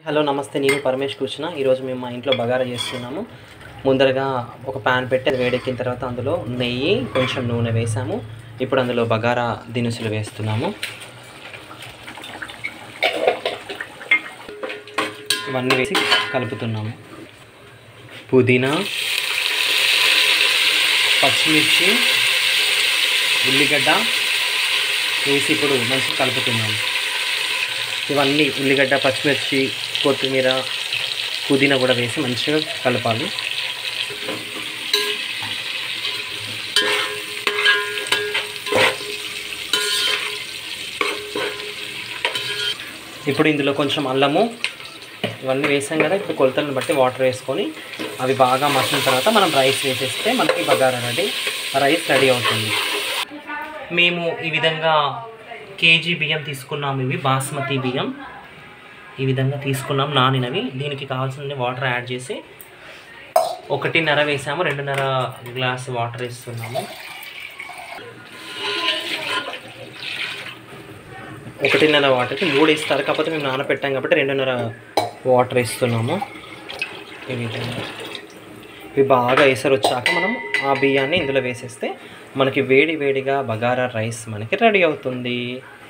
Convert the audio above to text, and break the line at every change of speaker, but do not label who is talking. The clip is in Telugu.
హలో నమస్తే నేను పరమేష్ కూర్చున్న ఈరోజు మేము మా ఇంట్లో బగారా చేస్తున్నాము ముందరగా ఒక ప్యాన్ పెట్టి అది వేడెక్కిన తర్వాత అందులో నెయ్యి కొంచెం నూనె వేసాము ఇప్పుడు అందులో బగారా దినుసులు వేస్తున్నాము ఇవన్నీ వేసి కలుపుతున్నాము పుదీనా పచ్చిమిర్చి ఉల్లిగడ్డ వేసి ఇప్పుడు మంచిగా కలుపుతున్నాము ఇవన్నీ ఉల్లిగడ్డ పచ్చిమిర్చి కొత్తిమీర పుదీనా కూడా వేసి మంచిగా కలపాలి ఇప్పుడు ఇందులో కొంచెం అల్లము ఇవన్నీ వేసాం కదా ఇప్పుడు కొలతలను బట్టి వాటర్ వేసుకొని అవి బాగా మసిన తర్వాత మనం రైస్ వేసేస్తే మనకి బగారా రెడీ రైస్ రెడీ అవుతుంది మేము ఈ విధంగా కేజీ బియ్యం తీసుకున్నాము ఇవి బాస్మతి బియ్యం ఈ విధంగా తీసుకున్నాం నానినవి దీనికి కావాల్సిన వాటర్ యాడ్ చేసి ఒకటిన్నర వేసాము రెండున్నర గ్లాస్ వాటర్ వేస్తున్నాము ఒకటిన్నర వాటర్కి మూడు ఇస్తారు కాకపోతే మేము నానపెట్టాం కాబట్టి రెండున్నర వాటర్ వేస్తున్నాము ఈ విధంగా ఇవి బాగా ఎసరు వచ్చాక మనం ఆ బియ్యాన్ని ఇందులో వేసేస్తే మనకి వేడి వేడిగా బగారా రైస్ మనకి రెడీ అవుతుంది